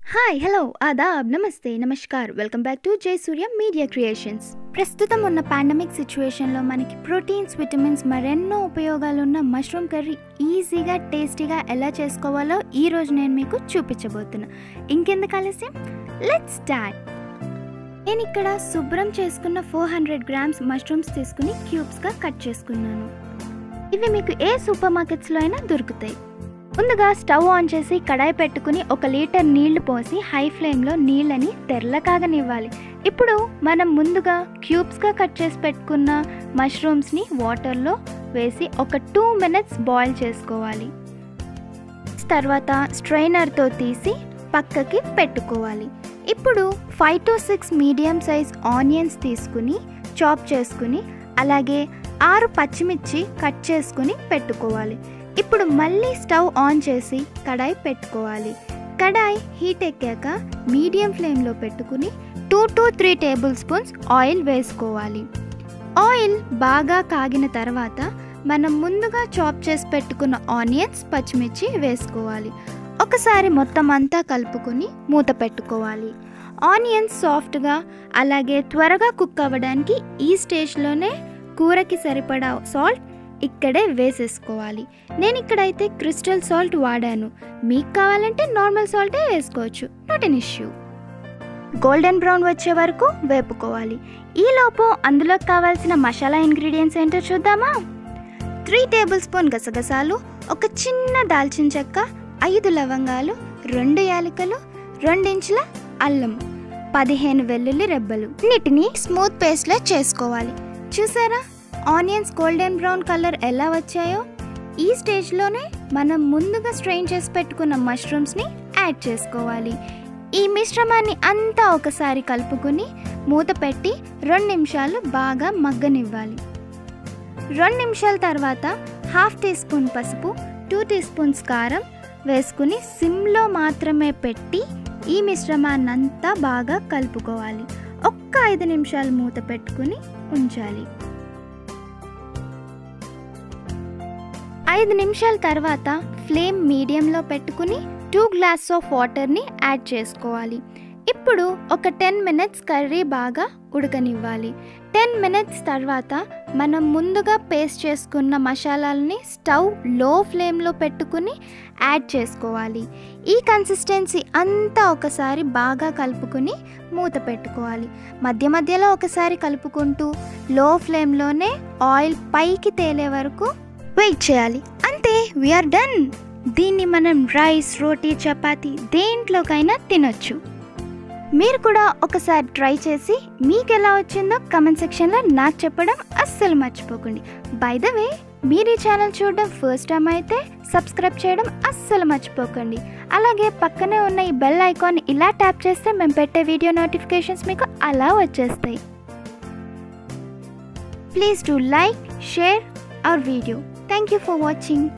hi hello ఆదాబ్ నమస్తే namaskar welcome back to జై సూర్య media creations ప్రస్తుతం ఉన్న పాండమిక్ సిచ్యువేషన్లో మనకి ప్రోటీన్స్ విటమిన్స్ మరెన్నో ఉపయోగాలు ఉన్న మష్రూమ్ కర్రీ ఈజీగా టేస్టీగా ఎలా చేసుకోవాలో ఈరోజు నేను మీకు చూపించబోతున్నా ఇంకెందుకు ఆలస్యం లెట్స్ స్టార్ట్ నేను ఇక్కడ శుభ్రం చేసుకున్న ఫోర్ హండ్రెడ్ గ్రామ్స్ మష్రూమ్స్ తీసుకుని క్యూబ్స్గా కట్ చేసుకున్నాను ఇవి మీకు ఏ సూపర్ మార్కెట్స్లో అయినా దొరుకుతాయి ముందుగా స్టవ్ ఆన్ చేసి కడాయి పెట్టుకుని ఒక లీటర్ నీళ్లు పోసి హై ఫ్లేమ్లో నీళ్ళని తెల్లకాగనివ్వాలి ఇప్పుడు మనం ముందుగా క్యూబ్స్గా కట్ చేసి పెట్టుకున్న మష్రూమ్స్ని వాటర్లో వేసి ఒక టూ మినిట్స్ బాయిల్ చేసుకోవాలి తర్వాత స్ట్రైనర్తో తీసి పక్కకి పెట్టుకోవాలి ఇప్పుడు five to six medium size onions తీసుకుని చాప్ చేసుకుని అలాగే ఆరు పచ్చిమిర్చి కట్ చేసుకుని పెట్టుకోవాలి ఇప్పుడు మళ్ళీ స్టవ్ ఆన్ చేసి కడాయి పెట్టుకోవాలి కడాయి హీట్ ఎక్కాక మీడియం ఫ్లేమ్లో పెట్టుకుని two to three table spoons oil వేసుకోవాలి ఆయిల్ బాగా కాగిన తర్వాత మనం ముందుగా చాప్ చేసి పెట్టుకున్న ఆనియన్స్ పచ్చిమిర్చి వేసుకోవాలి ఒకసారి మొత్తం అంతా కలుపుకొని మూత పెట్టుకోవాలి ఆనియన్స్ సాఫ్ట్గా అలాగే త్వరగా కుక్ అవ్వడానికి ఈ స్టేజ్లోనే కూరకి సరిపడా సాల్ట్ ఇక్కడే వేసేసుకోవాలి నేను ఇక్కడైతే క్రిస్టల్ సాల్ట్ వాడాను మీకు కావాలంటే నార్మల్ సాల్టే వేసుకోవచ్చు not an issue golden brown వచ్చే వరకు వేపుకోవాలి ఈలోపు అందులో కావాల్సిన మసాలా ఇంగ్రీడియంట్స్ ఏంటో చూద్దామా త్రీ టేబుల్ స్పూన్ గసగసాలు ఒక చిన్న దాల్చిన చెక్క ఐదు లవంగాలు రెండు యాలకులు రెండించుల అల్లం పదిహేను వెల్లుల్లి రెబ్బలు వీటిని స్మూత్ పేస్ట్లో చేసుకోవాలి చూసారా ఆనియన్స్ గోల్డెన్ బ్రౌన్ కలర్ ఎలా వచ్చాయో ఈ స్టేజ్లోనే మనం ముందుగా స్ట్రెయిన్ చేసి పెట్టుకున్న మష్రూమ్స్ని యాడ్ చేసుకోవాలి ఈ మిశ్రమాన్ని అంతా ఒకసారి కలుపుకొని మూత పెట్టి రెండు నిమిషాలు బాగా మగ్గనివ్వాలి రెండు నిమిషాల తర్వాత హాఫ్ టీ స్పూన్ పసుపు టూ టీ స్పూన్స్ కారం వేసుకుని సిమ్లో మాత్రమే పెట్టి ఈ మిశ్రమాన్ని అంతా బాగా కలుపుకోవాలి ఒక్క ఐదు నిమిషాలు మూత పెట్టుకుని ఉంచాలి ఐదు నిమిషాల తర్వాత ఫ్లేమ్ మీడియంలో పెట్టుకుని టూ గ్లాస్ ఆఫ్ వాటర్ని యాడ్ చేసుకోవాలి ఇప్పుడు ఒక టెన్ మినిట్స్ కర్రీ బాగా ఉడకనివ్వాలి టెన్ మినిట్స్ తర్వాత మనం ముందుగా పేస్ట్ చేసుకున్న మసాలాలని స్టవ్ లో ఫ్లేమ్లో పెట్టుకుని యాడ్ చేసుకోవాలి ఈ కన్సిస్టెన్సీ అంతా ఒకసారి బాగా కలుపుకుని మూత పెట్టుకోవాలి మధ్య మధ్యలో ఒకసారి కలుపుకుంటూ లో ఫ్లేమ్లోనే ఆయిల్ పైకి తేలే వరకు వెయిట్ చేయాలి అంతే వీఆర్ డన్ దీన్ని మనం రైస్ రోటీ చపాతీ దేంట్లోకైనా తినొచ్చు మీరు కూడా ఒకసారి ట్రై చేసి మీకు ఎలా వచ్చిందో కమెంట్ సెక్షన్లో నాకు చెప్పడం అస్సలు మర్చిపోకండి బై ద వే మీరు ఈ ఛానల్ చూడడం ఫస్ట్ టైం అయితే సబ్స్క్రైబ్ చేయడం అస్సలు మర్చిపోకండి అలాగే పక్కనే ఉన్న ఈ బెల్ ఐకాన్ ఇలా ట్యాప్ చేస్తే మేము పెట్టే వీడియో నోటిఫికేషన్స్ మీకు అలా వచ్చేస్తాయి please do like share our video thank you for watching